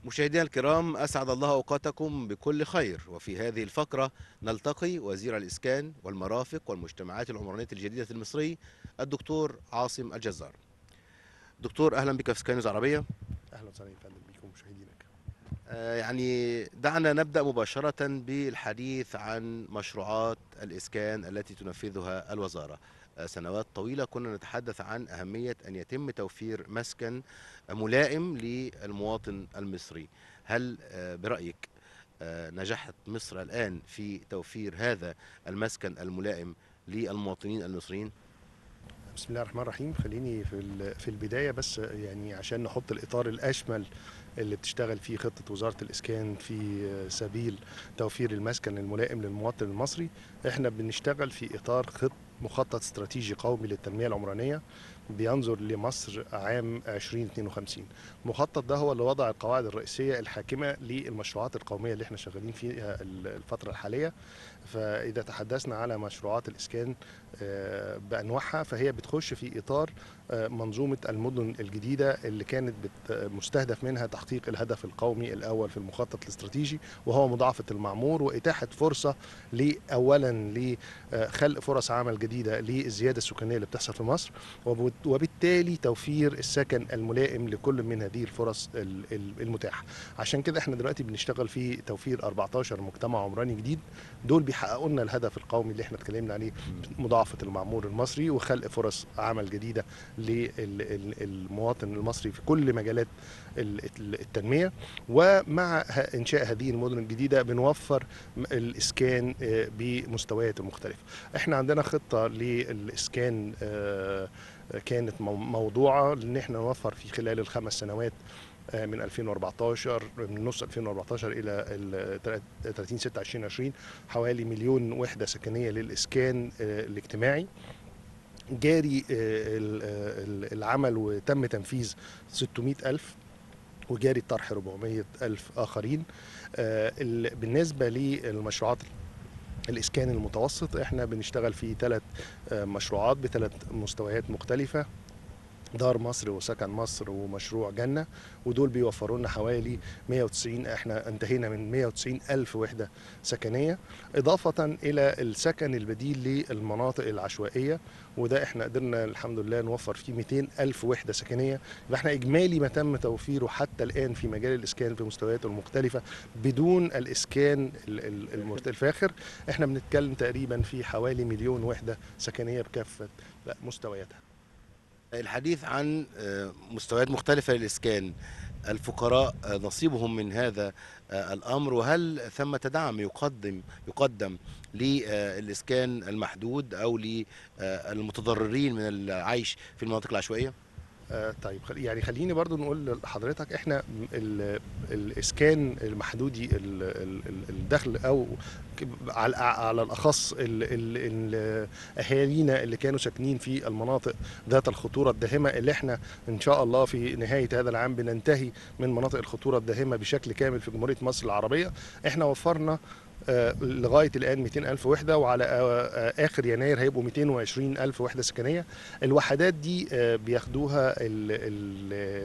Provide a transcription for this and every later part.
مشاهدينا الكرام أسعد الله أوقاتكم بكل خير وفي هذه الفقرة نلتقي وزير الإسكان والمرافق والمجتمعات العمرانية الجديدة المصري الدكتور عاصم الجزار دكتور أهلا بك في سكاي نيوز عربية اهلا وسهلا يا فندم بيكم مشاهدينك آه، يعني دعنا نبدأ مباشرة بالحديث عن مشروعات الإسكان التي تنفذها الوزارة آه، سنوات طويلة كنا نتحدث عن أهمية أن يتم توفير مسكن ملائم للمواطن المصري هل آه، برأيك آه، نجحت مصر الآن في توفير هذا المسكن الملائم للمواطنين المصريين؟ بسم الله الرحمن الرحيم خليني في ال- في البدايه بس يعني عشان نحط الاطار الاشمل اللي بتشتغل فيه خطه وزاره الاسكان في سبيل توفير المسكن الملائم للمواطن المصري احنا بنشتغل في اطار خط مخطط استراتيجي قومي للتنميه العمرانيه بينظر لمصر عام 2052 المخطط ده هو اللي وضع القواعد الرئيسيه الحاكمه للمشروعات القوميه اللي احنا شغالين فيها ال- الفتره الحاليه فاذا تحدثنا على مشروعات الاسكان آه، بانواعها فهي بتخش في اطار آه، منظومه المدن الجديده اللي كانت بت- مستهدف منها تحقيق الهدف القومي الاول في المخطط الاستراتيجي وهو مضاعفه المعمور واتاحه فرصه ل- اولا لخلق فرص عمل جديده للزياده السكانيه اللي بتحصل في مصر وب- وبالتالي توفير السكن الملائم لكل من هذه الفرص ال- ال- المتاحه عشان كده احنا دلوقتي بنشتغل في توفير 14 مجتمع عمراني جديد دول بيحققوا لنا الهدف القومي اللي احنا اتكلمنا عليه مضاعفه المعمور المصري وخلق فرص عمل جديده للمواطن المصري في كل مجالات ال- ال- التنميه ومع ه- انشاء هذه المدن الجديده بنوفر م- الاسكان آه، بمستويات مختلفه احنا عندنا خطه للاسكان آه، كانت مو- موضوعه ان احنا نوفر في خلال الخمس سنوات آه، من 2014 من نص 2014 الى ال 30 6 2020 حوالي مليون وحده سكنيه للاسكان آه، الاجتماعي جاري آه، ال- آه، ال- العمل وتم تنفيذ 600 ألف وجاري الطرح 400 ألف آخرين آه، ال- بالنسبة للمشروعات الإسكان المتوسط احنا بنشتغل في ثلاث مشروعات بثلاث مستويات مختلفة دار مصر وسكن مصر ومشروع جنة ودول بيوفروا لنا حوالي 190 احنا انتهينا من 190 ألف وحدة سكنية إضافة إلى السكن البديل للمناطق العشوائية وده احنا قدرنا الحمد لله نوفر فيه 200 ألف وحدة سكنية يبقى احنا إجمالي ما تم توفيره حتى الآن في مجال الإسكان في مستوياته المختلفة بدون الإسكان ال- ال- المرت- الفاخر احنا بنتكلم تقريبا في حوالي مليون وحدة سكنية بكافة مستوياتها الحديث عن آه، مستويات مختلفة للإسكان الفقراء آه، نصيبهم من هذا آه، الأمر وهل ثمة دعم يقدم يقدم للإسكان المحدود أو للمتضررين من العيش في المناطق العشوائية؟ آه، طيب خل- يعني خليني برضو نقول لحضرتك احنا م- ال- الاسكان المحدودي ال- ال- ال- الدخل او ك- على على الاخص ال- ال- ال- اهالينا اللي كانوا ساكنين في المناطق ذات الخطوره الداهمه اللي احنا ان شاء الله في نهايه هذا العام بننتهي من مناطق الخطوره الداهمه بشكل كامل في جمهوريه مصر العربيه احنا وفرنا آه، لغايه الان 200 الف وحده وعلى آه، آه، اخر يناير هيبقوا 220 الف وحده سكنيه الوحدات دي آه، بياخدوها ال- ال-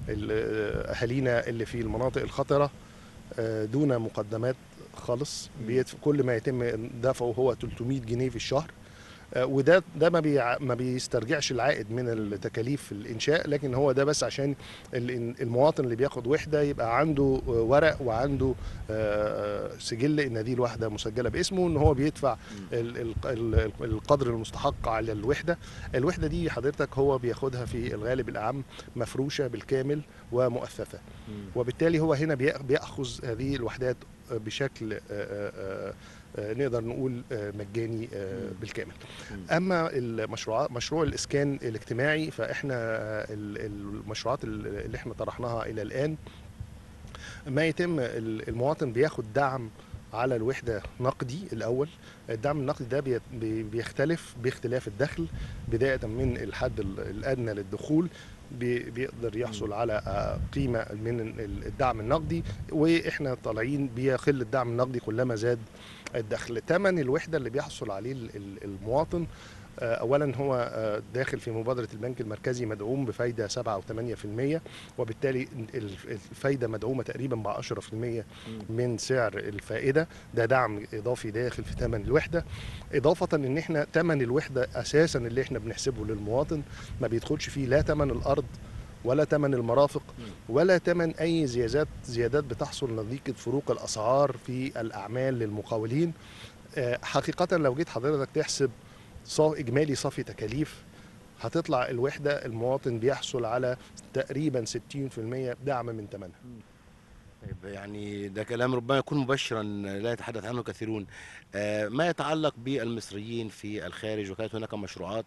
ال- اهالينا اللي في المناطق الخطره آه، دون مقدمات خالص بيدفع كل ما يتم دفعه هو 300 جنيه في الشهر آه، وده ده ما بيع ما بيسترجعش العائد من التكاليف الانشاء لكن هو ده بس عشان ال- المواطن اللي بياخد وحده يبقى عنده آه، ورق وعنده آه، سجل ان دي الوحده مسجله باسمه ان هو بيدفع ال- ال- ال- القدر المستحق على الوحده الوحده دي حضرتك هو بياخدها في الغالب الاعم مفروشه بالكامل ومؤثثه وبالتالي هو هنا بيأ- بياخذ هذه الوحدات بشكل آه، آه، آه، نقدر نقول آه، مجاني آه، مم. بالكامل مم. اما المشروع مشروع الاسكان الاجتماعي فاحنا آه، ال- المشروعات اللي احنا طرحناها الى الان ما يتم ال- المواطن بياخد دعم على الوحده نقدي الاول الدعم النقدي ده بي- بي- بيختلف باختلاف الدخل بدايه من الحد ال- الادنى للدخول بي- بيقدر يحصل على آه، قيمه من ال- الدعم النقدي واحنا طالعين بيقل الدعم النقدي كلما زاد الدخل ثمن الوحده اللي بيحصل عليه ال- ال- المواطن آه، اولا هو آه، داخل في مبادره البنك المركزي مدعوم بفايده 7 او 8% وبالتالي الف- الفايده مدعومه تقريبا ب 10% من سعر الفائده ده دعم اضافي داخل في ثمن الوحده اضافه ان احنا ثمن الوحده اساسا اللي احنا بنحسبه للمواطن ما بيدخلش فيه لا ثمن الارض ولا ثمن المرافق ولا ثمن اي زيادات زيادات بتحصل نتيجه فروق الاسعار في الاعمال للمقاولين آه، حقيقه لو جيت حضرتك تحسب صا- اجمالي صافي تكاليف هتطلع الوحده المواطن بيحصل على تقريبا 60% دعم من ثمنها طيب يعني ده كلام ربما يكون مبشرا لا يتحدث عنه كثيرون آه، ما يتعلق بالمصريين في الخارج وكانت هناك مشروعات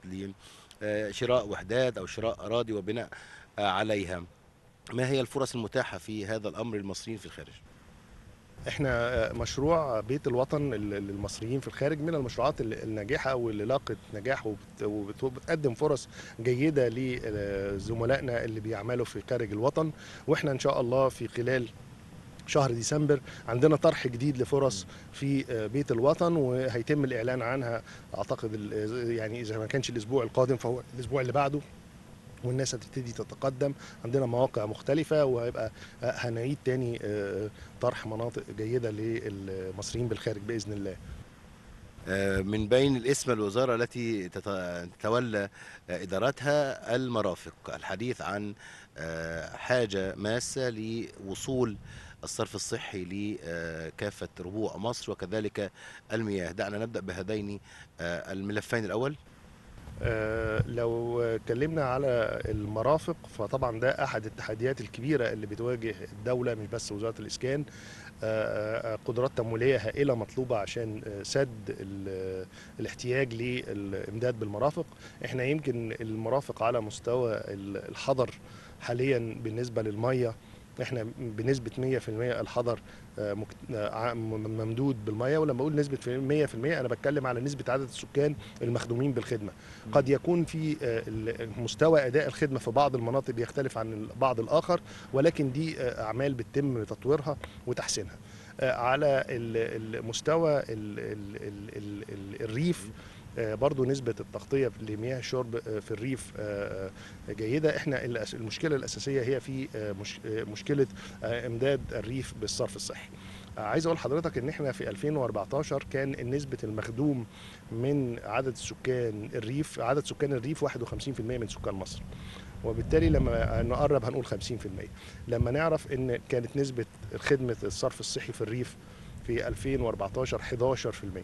لشراء وحدات او شراء اراضي وبناء آه، عليها ما هي الفرص المتاحه في هذا الامر للمصريين في الخارج احنا آه، مشروع بيت الوطن لل- للمصريين في الخارج من المشروعات ال- الناجحه واللي لاقت نجاح وبت- وبت- وبتقدم فرص جيده لزملائنا اللي بيعملوا في خارج الوطن واحنا ان شاء الله في خلال شهر ديسمبر عندنا طرح جديد لفرص في آه، بيت الوطن وهيتم الاعلان عنها اعتقد ال- يعني اذا ما كانش الاسبوع القادم فهو الاسبوع اللي بعده والناس هتبتدي تتقدم عندنا مواقع مختلفة وهيبقى آه، هنعيد تاني آه، طرح مناطق جيدة للمصريين بالخارج بإذن الله آه، من بين الاسم الوزاره التي تت- تتولى آه، ادارتها المرافق الحديث عن آه، حاجه ماسه لوصول الصرف الصحي لكافه ربوع مصر وكذلك المياه دعنا نبدا بهذين آه، الملفين الاول آه، لو اتكلمنا على المرافق فطبعا ده احد التحديات الكبيره اللي بتواجه الدوله مش بس وزاره الاسكان آه، آه، قدرات تمويليه هائله مطلوبه عشان آه، سد ال- الاحتياج للامداد بالمرافق احنا يمكن المرافق على مستوى ال- الحضر حاليا بالنسبه للميه احنا بنسبه 100% الحضر آه، مك- آه، ع- م- ممدود بالميه ولما اقول نسبه في 100% انا بتكلم على نسبه عدد السكان المخدومين بالخدمه قد يكون في آه، ال- مستوى اداء الخدمه في بعض المناطق بيختلف عن البعض الاخر ولكن دي آه، اعمال بتتم تطويرها وتحسينها آه، على ال- المستوى ال- ال- ال- ال- ال- الريف آه، برضو نسبة التغطية لمياه الشرب آه، في الريف آه، آه، جيدة احنا الأس- المشكلة الأساسية هي في آه، مش- آه، مشكلة آه، إمداد الريف بالصرف الصحي آه، عايز اقول لحضرتك ان احنا في 2014 كان نسبة المخدوم من عدد سكان الريف عدد سكان الريف 51% من سكان مصر وبالتالي لما نقرب هنقول 50% لما نعرف ان كانت نسبة خدمة الصرف الصحي في الريف في 2014 11%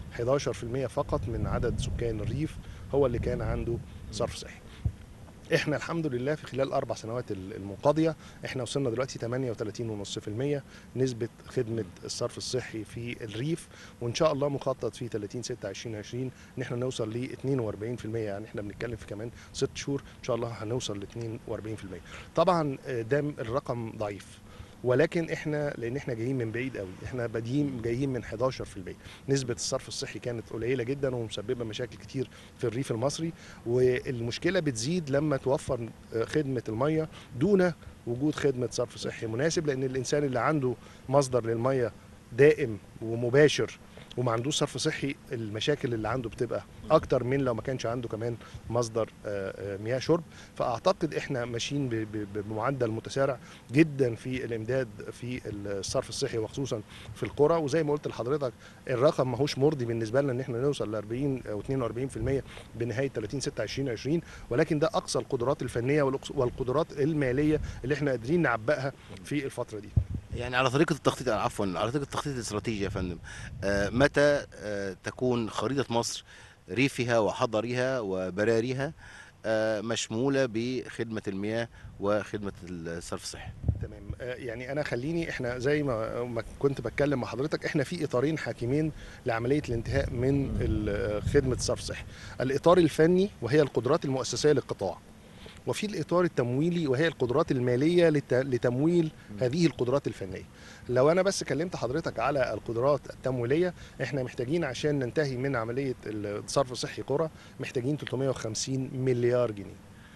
11% فقط من عدد سكان الريف هو اللي كان عنده صرف صحي احنا الحمد لله في خلال الاربع سنوات المنقضيه احنا وصلنا دلوقتي 38.5% نسبه خدمه الصرف الصحي في الريف وان شاء الله مخطط في 30 6 2020 ان احنا نوصل ل 42% يعني احنا بنتكلم في كمان ست شهور ان شاء الله هنوصل ل 42% طبعا آه، ده الرقم ضعيف ولكن احنا لان احنا جايين من بعيد قوي احنا بادئين جايين من 11% نسبه الصرف الصحي كانت قليله جدا ومسببه مشاكل كتير في الريف المصري والمشكله بتزيد لما توفر آه، خدمه الميه دون وجود خدمه صرف صحي مناسب لان الانسان اللي عنده مصدر للميه دائم ومباشر وما عندوش صرف صحي المشاكل اللي عنده بتبقى اكتر من لو ما كانش عنده كمان مصدر آه، آه، مياه شرب فاعتقد احنا ماشيين ب- ب- بمعدل متسارع جدا في الامداد في الصرف الصحي وخصوصا في القرى وزي ما قلت لحضرتك الرقم ماهوش مرضي بالنسبه لنا ان احنا نوصل ل 40 او 42% بنهايه 30 6 2020 ولكن ده اقصى القدرات الفنيه والأقص- والقدرات الماليه اللي احنا قادرين نعبئها في الفتره دي يعني على طريقة التخطيط عفوا على طريقة التخطيط الاستراتيجي يا فندم آه، متى آه، تكون خريطة مصر ريفها وحضرها وبراريها آه، مشمولة بخدمة المياه وخدمة الصرف الصحي تمام آه، يعني انا خليني احنا زي ما ما كنت بتكلم مع حضرتك احنا في اطارين حاكمين لعمليه الانتهاء من ال- خدمه الصرف الصحي الاطار الفني وهي القدرات المؤسسيه للقطاع وفي الاطار التمويلي وهي القدرات الماليه لت- لتمويل هذه القدرات الفنيه لو انا بس كلمت حضرتك على القدرات التمويليه احنا محتاجين عشان ننتهي من عمليه الصرف الصحي قرى محتاجين 350 مليار جنيه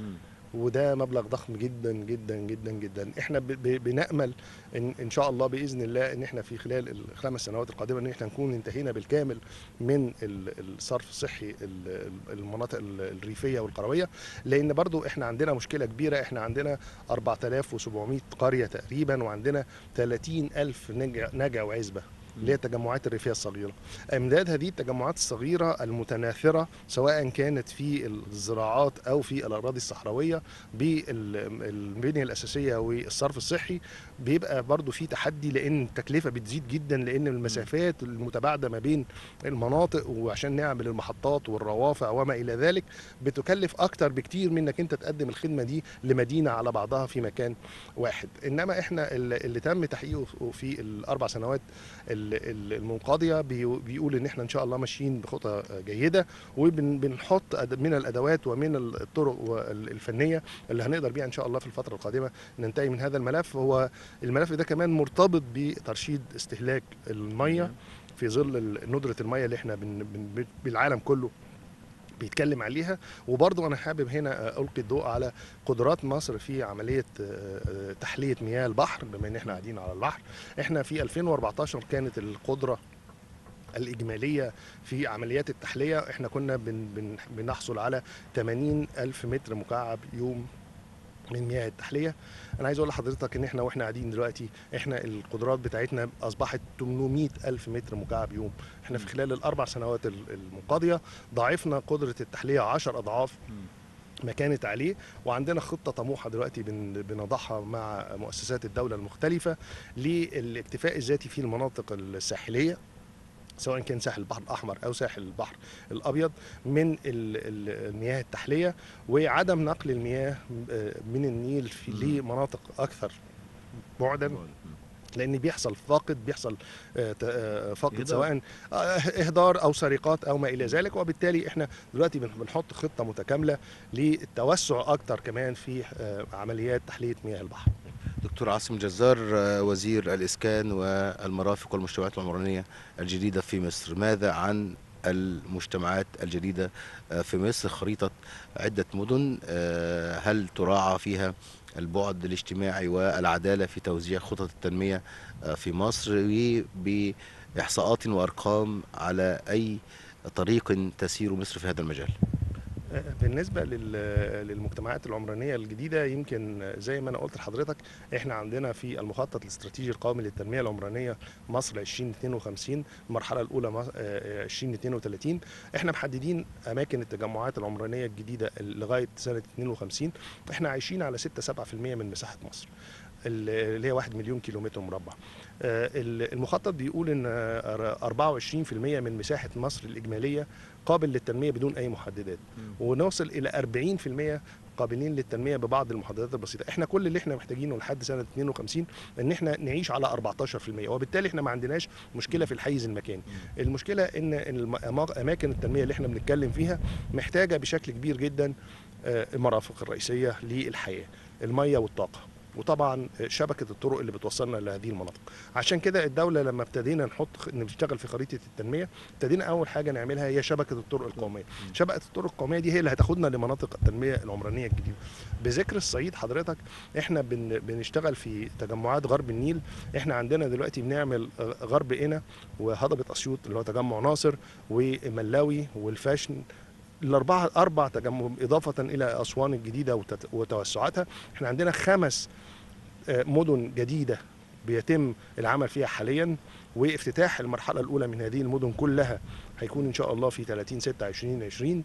وده مبلغ ضخم جدا جدا جدا جدا احنا ب- ب- بنامل ان ان شاء الله باذن الله ان احنا في خلال الخمس سنوات القادمه ان احنا نكون انتهينا بالكامل من ال- الصرف الصحي ال- ال- المناطق ال- الريفيه والقرويه لان برضو احنا عندنا مشكله كبيره احنا عندنا 4700 قريه تقريبا وعندنا 30 الف نجع, نجع وعزبه اللي هي التجمعات الريفيه الصغيره امداد هذه التجمعات الصغيره المتناثره سواء كانت في الزراعات او في الاراضي الصحراويه بالبنيه الاساسيه والصرف الصحي بيبقى برضو في تحدي لان التكلفه بتزيد جدا لان المسافات المتباعده ما بين المناطق وعشان نعمل المحطات والروافع وما الى ذلك بتكلف اكتر بكتير من انك انت تقدم الخدمه دي لمدينه على بعضها في مكان واحد انما احنا اللي اللي تم تحقيقه في الاربع سنوات ال- ال- المنقضيه بي- بيقول ان احنا ان شاء الله ماشيين بخطى جيده وبنحط من الادوات ومن الطرق وال- الفنيه اللي هنقدر بيها ان شاء الله في الفتره القادمه ننتهي من هذا الملف هو الملف ده كمان مرتبط بترشيد استهلاك الميه في ظل ال- ندره الميه اللي احنا بن بن بالعالم كله بيتكلم عليها وبرضه انا حابب هنا القي الضوء على قدرات مصر في عمليه آه، آه، تحليه مياه البحر بما ان احنا قاعدين على البحر احنا في 2014 كانت القدره الإجمالية في عمليات التحلية احنا كنا بن بن بنحصل على 80 ألف متر مكعب يوم من مياه التحلية أنا عايز أقول لحضرتك إن احنا وإحنا قاعدين دلوقتي احنا القدرات بتاعتنا أصبحت 800 ألف متر مكعب يوم احنا في خلال الأربع سنوات ال- المنقضية ضاعفنا قدرة التحلية 10 أضعاف ما كانت عليه وعندنا خطه طموحه دلوقتي بن- بنضعها مع مؤسسات الدوله المختلفه للاكتفاء الذاتي في المناطق الساحليه سواء كان ساحل البحر الاحمر او ساحل البحر الابيض من ال- ال- المياه التحليه وعدم نقل المياه آه، من النيل في مم. لمناطق اكثر بعدا لان بيحصل فاقد بيحصل آه، ت- آه، فاقد إهدار. سواء آه، اهدار او سرقات او ما الى ذلك وبالتالي احنا دلوقتي بن- بنحط خطه متكامله للتوسع اكتر كمان في آه، عمليات تحليه مياه البحر دكتور عاصم جزار آه، وزير الإسكان والمرافق والمجتمعات العمرانية الجديدة في مصر ماذا عن المجتمعات الجديدة آه، في مصر خريطة عدة مدن آه، هل تراعى فيها البعد الاجتماعي والعدالة في توزيع خطط التنمية آه، في مصر وبإحصاءات وأرقام على أي طريق تسير مصر في هذا المجال آه، بالنسبه لل- للمجتمعات العمرانيه الجديده يمكن زي ما انا قلت لحضرتك احنا عندنا في المخطط الاستراتيجي القومي للتنميه العمرانيه مصر 2052 المرحله الاولى مص- آه، آه، 2032 احنا محددين اماكن التجمعات العمرانيه الجديده لغايه سنه 52 احنا عايشين على 6 7% من مساحه مصر اللي هي 1 مليون كيلومتر مربع آه، المخطط بيقول ان آه، 24% من مساحه مصر الاجماليه قابل للتنميه بدون اي محددات ونوصل الى 40% قابلين للتنميه ببعض المحددات البسيطه احنا كل اللي احنا محتاجينه لحد سنه 52 ان احنا نعيش على 14% وبالتالي احنا ما عندناش مشكله في الحيز المكاني المشكله ان إن الم- اماكن التنميه اللي احنا بنتكلم فيها محتاجه بشكل كبير جدا آه، المرافق الرئيسيه للحياه الميه والطاقه وطبعا شبكه الطرق اللي بتوصلنا لهذه المناطق عشان كده الدوله لما ابتدينا نحط نشتغل في خريطه التنميه ابتدينا اول حاجه نعملها هي شبكه الطرق القوميه شبكه الطرق القوميه دي هي اللي هتاخدنا لمناطق التنميه العمرانيه الجديده بذكر الصعيد حضرتك احنا بن بنشتغل في تجمعات غرب النيل احنا عندنا دلوقتي بنعمل آه، غرب قنا وهضبه اسيوط اللي هو تجمع ناصر وملاوي والفاشن الاربعه اربع تجمع اضافه الى اسوان الجديده وتت- وتوسعاتها احنا عندنا خمس آه، مدن جديده بيتم العمل فيها حاليا وافتتاح المرحله الاولى من هذه المدن كلها هيكون ان شاء الله في 30 6 2020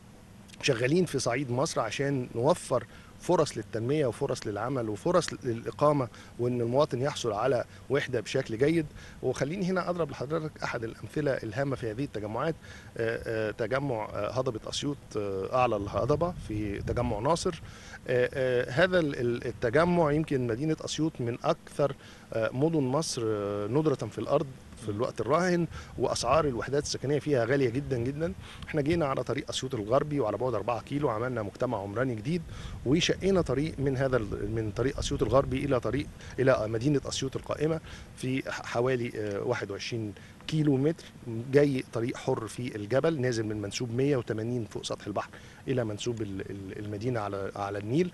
شغالين في صعيد مصر عشان نوفر فرص للتنميه وفرص للعمل وفرص للاقامه وان المواطن يحصل على وحده بشكل جيد وخليني هنا اضرب لحضرتك احد الامثله الهامه في هذه التجمعات آه، آه، تجمع آه، هضبه اسيوط آه، اعلى الهضبه في تجمع ناصر آه، آه، هذا ال- ال- التجمع يمكن مدينه اسيوط من اكثر آه، مدن مصر آه، ندره في الارض في الوقت الراهن واسعار الوحدات السكنيه فيها غاليه جدا جدا احنا جينا على طريق اسيوط الغربي وعلى بعد 4 كيلو عملنا مجتمع عمراني جديد وشقينا طريق من هذا ال- من طريق اسيوط الغربي الى طريق الى مدينه اسيوط القائمه في حوالي آه، 21 كيلو متر جاي طريق حر في الجبل نازل من منسوب 180 فوق سطح البحر الى منسوب ال- ال- المدينه على على النيل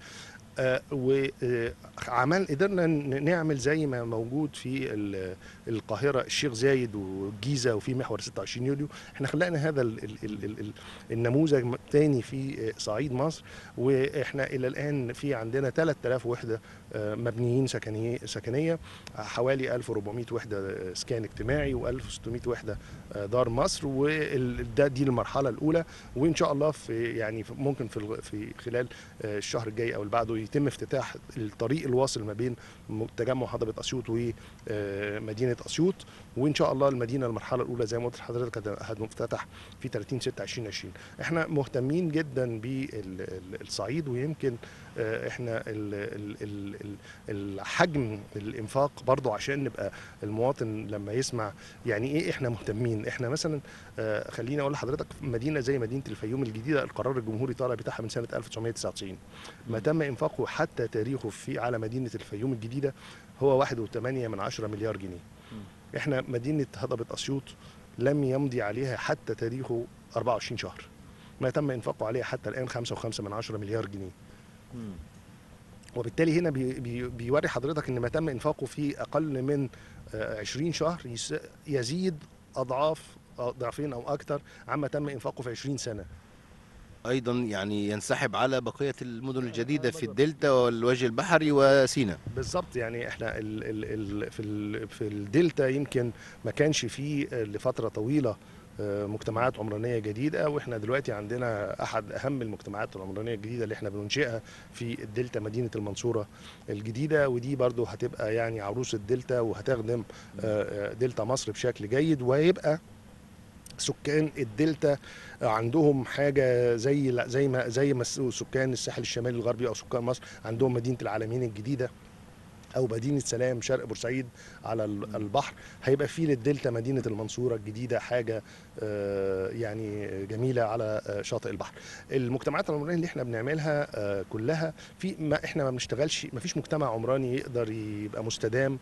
وعمل قدرنا ن- نعمل زي ما موجود في ال- القاهره الشيخ زايد والجيزه وفي محور 26 يوليو احنا خلقنا هذا ال ال ال ال ال النموذج تاني في آه، صعيد مصر واحنا الى الان في عندنا 3000 وحده آه، مبنيين سكنيه سكنيه حوالي 1400 وحده اسكان اجتماعي و1600 وحده آه، دار مصر وده دي المرحله الاولى وان شاء الله في يعني في- ممكن في الغ- في خلال آه، الشهر الجاي او اللي بعده يتم افتتاح الطريق الواصل ما بين م- تجمع هضبه اسيوط ومدينه اسيوط وان شاء الله المدينه المرحله الاولى زي ما قلت لحضرتك هت- هتفتتح في 30 6 2020 احنا مهتمين جدا بالصعيد ويمكن آه، احنا ال- ال- ال- ال- الحجم الانفاق برضو عشان نبقى المواطن لما يسمع يعني ايه احنا مهتمين احنا مثلا آه، خليني اقول لحضرتك مدينه زي مدينه الفيوم الجديده القرار الجمهوري طالع بتاعها من سنه 1999 ما تم انفاقه حتى تاريخه في على مدينه الفيوم الجديده هو 1.8 من 10 مليار جنيه احنا مدينه هضبه اسيوط لم يمضي عليها حتى تاريخه 24 شهر ما تم انفاقه عليها حتى الان 5.5 من 10 مليار جنيه وبالتالي هنا بي بي بيوري حضرتك ان ما تم انفاقه في اقل من آه، 20 شهر يس- يزيد اضعاف آه، ضعفين او اكثر عما تم انفاقه في 20 سنه ايضا يعني ينسحب على بقيه المدن الجديده في الدلتا والوجه البحري وسيناء بالظبط يعني احنا ال ال ال في ال في الدلتا يمكن ما كانش فيه آه، لفتره طويله آه، مجتمعات عمرانيه جديده واحنا دلوقتي عندنا احد اهم المجتمعات العمرانيه الجديده اللي احنا بننشئها في الدلتا مدينه المنصوره الجديده ودي برضو هتبقى يعني عروس الدلتا وهتخدم آه، آه، دلتا مصر بشكل جيد وهيبقى سكان الدلتا عندهم حاجه زي زي ما زي ما سكان الساحل الشمالي الغربي او سكان مصر عندهم مدينه العالمين الجديده او مدينه سلام شرق بورسعيد على ال- البحر هيبقى في للدلتا مدينه المنصوره الجديده حاجه آه، يعني جميله على آه، شاطئ البحر المجتمعات العمرانيه اللي احنا بنعملها آه، كلها في ما احنا ما بنشتغلش ما فيش مجتمع عمراني يقدر يبقى مستدام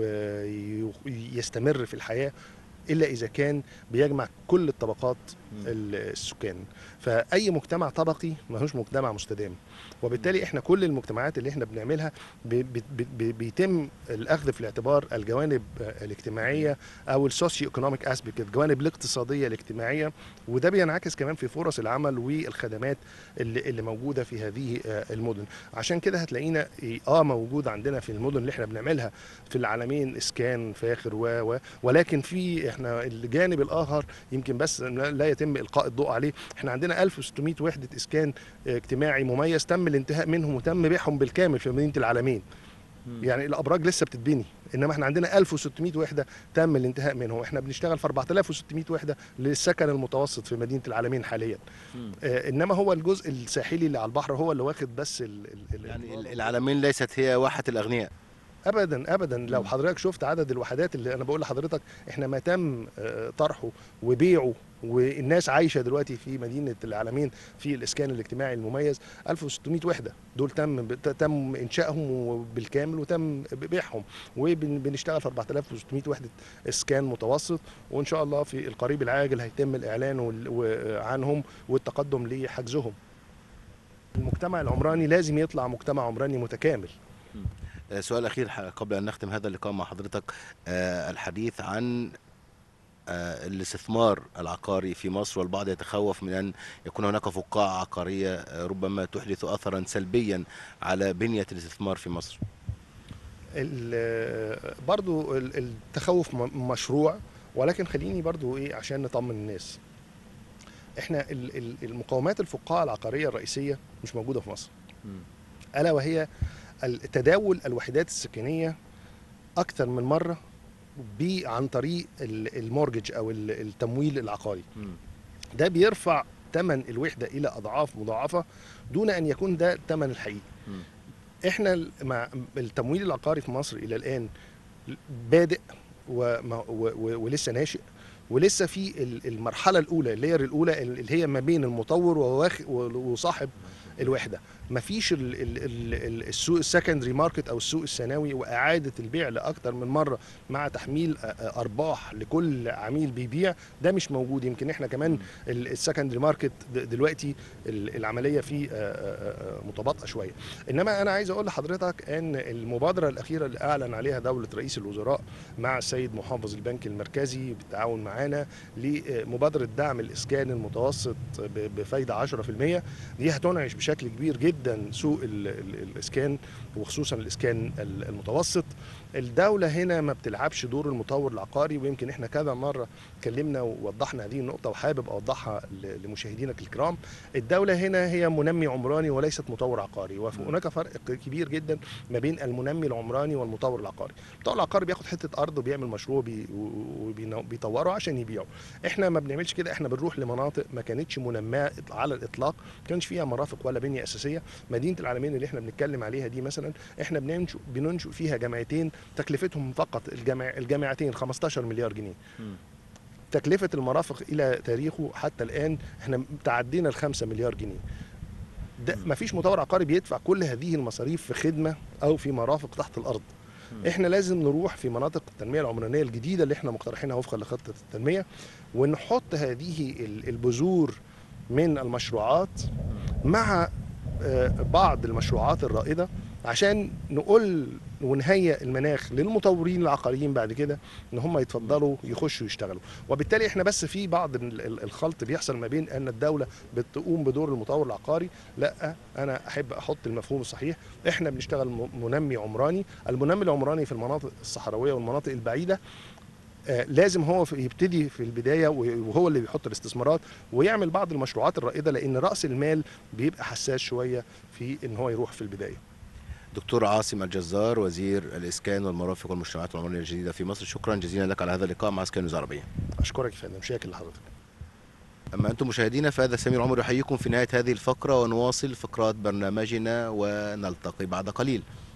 ويستمر في الحياه الا اذا كان بيجمع كل الطبقات ال- السكان فاي مجتمع طبقي ماهوش مجتمع مستدام وبالتالي احنا كل المجتمعات اللي احنا بنعملها بي- بي- بي- بيتم الاخذ في الاعتبار الجوانب الاجتماعيه او السوسيو ايكونوميك اسبيكت الجوانب الاقتصاديه الاجتماعيه وده بينعكس كمان في فرص العمل والخدمات اللي, اللي موجوده في هذه آه، المدن عشان كده هتلاقينا إيه، اه موجود عندنا في المدن اللي احنا بنعملها في العالمين اسكان فاخر و و ولكن في احنا الجانب الاخر يمكن بس لا يتم القاء الضوء عليه احنا عندنا 1600 وحده اسكان اجتماعي مميز تم الانتهاء منهم وتم بيعهم بالكامل في مدينه العالمين يعني الابراج لسه بتتبني انما احنا عندنا 1600 وحده تم الانتهاء منهم احنا بنشتغل في 4600 وحده للسكن المتوسط في مدينه العالمين حاليا آه انما هو الجزء الساحلي اللي على البحر هو اللي واخد بس ال ال يعني ال- العالمين ليست هي واحه الاغنياء ابدا ابدا لو مم. حضرتك شفت عدد الوحدات اللي انا بقول لحضرتك احنا ما تم آه، طرحه وبيعه والناس عايشه دلوقتي في مدينه العالمين في الاسكان الاجتماعي المميز 1600 وحده دول تم تم انشائهم بالكامل وتم بيعهم وبنشتغل في 4600 وحده اسكان متوسط وان شاء الله في القريب العاجل هيتم الاعلان وال- و- عنهم والتقدم لحجزهم المجتمع العمراني لازم يطلع مجتمع عمراني متكامل آه، سؤال اخير ح- قبل ان نختم هذا اللقاء مع حضرتك آه، الحديث عن آه، الاستثمار العقاري في مصر والبعض يتخوف من ان يكون هناك فقاعه عقاريه آه، ربما تحدث اثرا سلبيا على بنيه الاستثمار في مصر ال- برضو ال- التخوف م- مشروع ولكن خليني برضو ايه عشان نطمن الناس احنا ال- ال- المقومات الفقاعة العقارية الرئيسية مش موجودة في مصر ألا وهي ال- تداول الوحدات السكنية أكثر من مرة ب- عن طريق ال- المورجج أو ال- التمويل العقاري ده بيرفع ثمن الوحدة إلى أضعاف مضاعفة دون أن يكون ده الثمن الحقيقي احنا ال- مع التمويل العقاري في مصر الى الان بادئ وما- و- و- ولسه ناشئ ولسه في ال- المرحله الاولى اللاير الاولى اللي هي ما بين المطور وواخ- وصاحب الوحده مفيش ال- ال- ال- ال- السوق السكندري ماركت او السوق الثانوي واعاده البيع لاكتر من مره مع تحميل أ- أ- ارباح لكل عميل بيبيع ده مش موجود يمكن احنا كمان السكندري ماركت دلوقتي ال- العمليه فيه أ- أ- أ- متباطئه شويه انما انا عايز اقول لحضرتك ان المبادره الاخيره اللي اعلن عليها دوله رئيس الوزراء مع السيد محافظ البنك المركزي بالتعاون معانا لمبادره دعم الاسكان المتوسط ب- بفايده 10% دي هتنعش بشكل كبير جدا سوق ال- ال- الاسكان وخصوصا الاسكان ال- المتوسط الدوله هنا ما بتلعبش دور المطور العقاري ويمكن احنا كذا مره اتكلمنا ووضحنا هذه النقطه وحابب اوضحها ل- لمشاهدينك الكرام الدوله هنا هي منمي عمراني وليست مطور عقاري وهناك فرق كبير جدا ما بين المنمي العمراني والمطور العقاري المطور العقاري بياخد حته ارض وبيعمل مشروع بي وبيطوره عشان يبيعه احنا ما بنعملش كده احنا بنروح لمناطق ما كانتش منماه على الاطلاق ما كانش فيها مرافق ولا بنيه اساسيه مدينه العالمين اللي احنا بنتكلم عليها دي مثلا احنا بننشئ بننشئ فيها جامعتين تكلفتهم فقط الجامع الجامعتين 15 مليار جنيه مم. تكلفة المرافق إلى تاريخه حتى الآن احنا تعدينا ال 5 مليار جنيه ده مم. مفيش مطور عقاري بيدفع كل هذه المصاريف في خدمة أو في مرافق تحت الأرض مم. احنا لازم نروح في مناطق التنمية العمرانية الجديدة اللي احنا مقترحينها وفقا لخطة التنمية ونحط هذه ال- البذور من المشروعات مع آه، بعض المشروعات الرائدة عشان نقول ونهيئ المناخ للمطورين العقاريين بعد كده ان هم يتفضلوا يخشوا يشتغلوا وبالتالي احنا بس في بعض ال- ال- الخلط بيحصل ما بين ان الدوله بتقوم بدور المطور العقاري لا انا احب احط المفهوم الصحيح احنا بنشتغل م- منمي عمراني المنمي العمراني في المناطق الصحراويه والمناطق البعيده آه، لازم هو في- يبتدي في البدايه وهو اللي بيحط الاستثمارات ويعمل بعض المشروعات الرائده لان راس المال بيبقى حساس شويه في ان هو يروح في البدايه دكتور عاصم الجزار وزير الاسكان والمرافق والمجتمعات العمرانيه الجديده في مصر شكرا جزيلا لك على هذا اللقاء مع سكان العربيه اشكرك يا فندم شاكر لحضرتك أما أنتم مشاهدينا فهذا سمير عمر يحييكم في نهاية هذه الفقرة ونواصل فقرات برنامجنا ونلتقي بعد قليل